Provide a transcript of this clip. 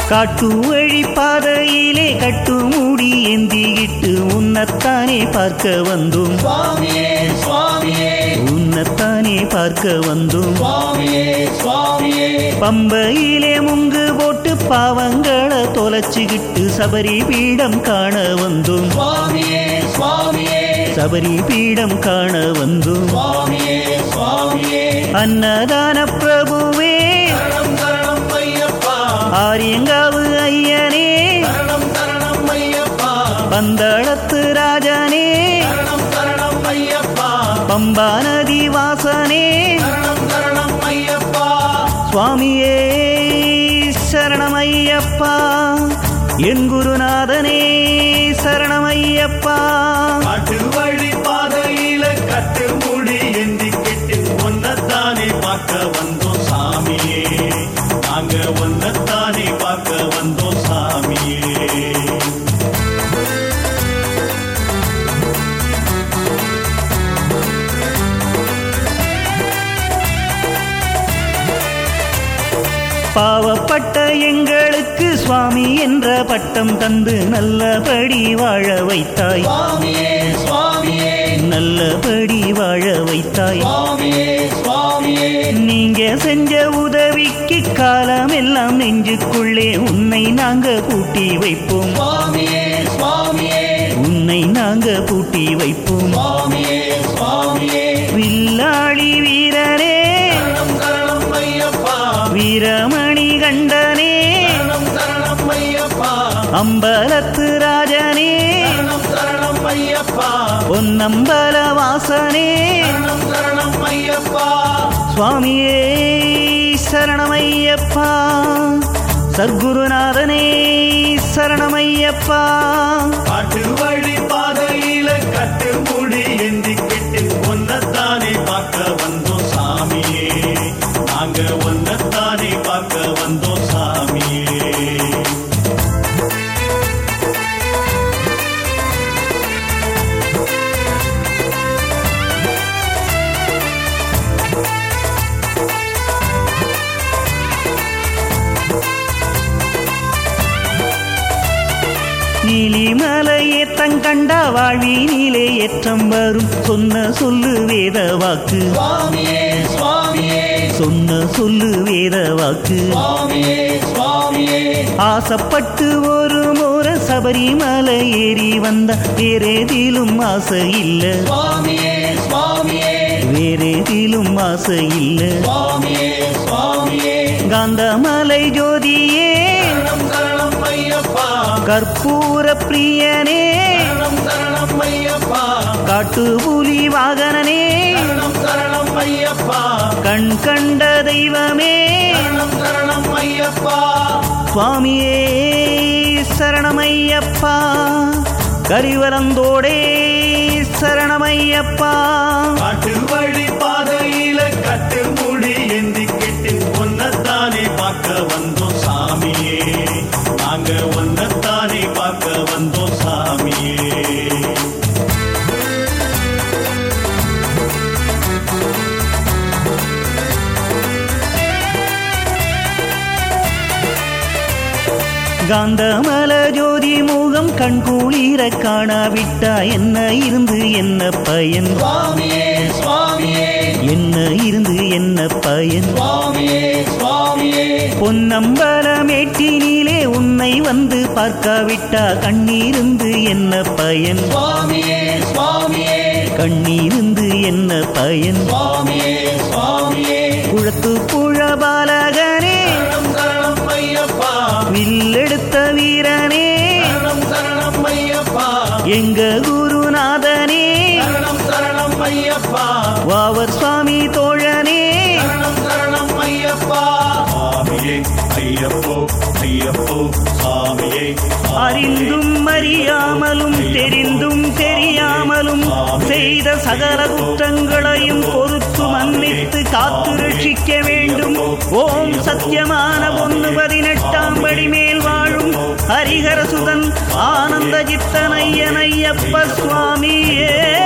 காட்டு வழி பாதையிலே கட்டு மூடி ஏந்திக்கிட்டு உன்னத்தானே பார்க்க வந்தோம் சுவாமியே சுவாமியே உன்னத்தானே பார்க்க வந்தோம் சுவாமியே சுவாமியே பம்பையிலே முங்கு போட்டு பாவங்களை தொலைச்சுக்கிட்டு சபரி பீடம் காண வந்தோம் சுவாமியே சுவாமியே சபரி பீடம் காண வந்தோம் சுவாமியே சுவாமியே அன்னதான பிரபுவே சரணம் சரணம் ஐயப்பா ஆரியங்காவு ஐயனே சரணம் சரணம் ஐயப்பா பந்தளத்து ராஜனே சரணம் சரணம் ஐயப்பா பம்பா நதி வாசனே சரணம் சரணம் ஐயப்பா சுவாமியே சரணமையப்பா என் குருநாதனே சரணமையப்பா காட்டு வழி பாதையில கட்டு முடி எந்திக்கிட்டு ஒன்னத்தானே பார்க்க வந்தோம் சாமியே நாங்க ஒன்னத்தானே பார்க்க வந்தோம் சாமியே பாவப்பட்ட எங்களுக்கு சுவாமி என்ற பட்டம் தந்து நல்லபடி வாழ வைத்தாய் சுவாமியே சுவாமியே நல்லபடி வாழ வைத்தாய் சுவாமியே சுவாமியே நீங்க செஞ்ச உதவிக்கு காலம் எல்லாம் நெஞ்சுக்குள்ளே உன்னை நாங்க பூட்டி வைப்போம் சுவாமியே சுவாமியே உன்னை நாங்க பூட்டி வைப்போம் சுவாமியே சுவாமியே வில்லாளி வீரனே சரணம் சரணம் ஐயப்பா வீரமணி கண்டனே சரணம் சரணம் ஐயப்பா அம்பலத்து ராஜனே சரணம் சரணம் ஐயப்பா பொன்னம்பல வாசனே சரணம் சரணம் ஐயப்பா சுவாமியே சரணமையப்பா சர்க்குருநாதனே சரணமையப்பா காட்டு வழி பாதையில கட்டு முடி எந்திக்கிட்டு ஒன்னத்தானே பார்க்க வந்தோம் சாமியே நாங்க ஒன்னத்தானே பார்க்க வந்தோம் சாமியே நீலிமலை ஏத்தங்கண்டா வாழ்வினிலே ஏற்றம் வரும் சொன்ன சொல்லு வேத வாக்கு சுவாமியே சுவாமியே சொன்ன சொல்லு வேத வாக்கு சுவாமியே சுவாமியே ஆசைப்பட்டு ஒரு முறை சபரிமலை ஏறி வந்த வேறேதிலும் ஆசை இல்ல சுவாமியே சுவாமியே வேறேதிலும் ஆசை இல்ல சுவாமியே சுவாமியே காந்தமலை ஜோதியே சரணம் சரணம் ஐயப்பா கற்பூர பிரியனே சரணம் சரணம் ஐயப்பா காட்டு புலி வாகனனே சரணம் சரணம் ஐயப்பா கண் கண்ட தெய்வமே சரணம் சரணம் ஐயப்பா சுவாமியே சரணமையப்பா கரிவலந்தோடே சரணமையப்பா காட்டு வழி பாதையில கட்டு முடி எந்திக்கிட்டு ஒன்னத்தானே பார்க்க வந்தோம் சாமியே நாங்க ஒன்னத்தானே பார்க்க வந்தோம் சாமியே காந்தமல ஜோதி முகம் கண்குளிர காணாவிட்டா என்ன இருந்து என்ன பயன் சுவாமியே சுவாமியே என்ன இருந்து என்ன பயன் சுவாமியே சுவாமியே பொன்னம்பலமேட்டினிலே உன்னை வந்து பார்க்காவிட்டா கண்ணீருந்து என்ன பயன் சுவாமியே சுவாமியே கண்ணீருந்து என்ன பயன் சுவாமியே சுவாமியே குளத்து புழ பாலகனே சரணம் சரணம் ஐயப்பா வில்லெடுத்த வீரனே சரணம் சரணம் ஐயப்பா எங்க குருநாதனே சரணம் சரணம் ஐயப்பா வாவர் சுவாமி தோழனே சரணம் சரணம் ஐயப்பா சுவாமியே ஐயப்போ ஐயப்போ சுவாமியே அறிந்தும் அறியாமலும் தெரிந்தும் தெரியாமலும் செய்த சகல குற்றங்களையும் பொறுத்து மன்னித்து காத்து ரட்சிக்க வேண்டும் ஓம் சத்தியமான ஒன்று பதினெட்டாம் படி மேல் வாழும் ஹரிஹரசுதன் ஆனந்த சித்தனையனையப்ப சுவாமியே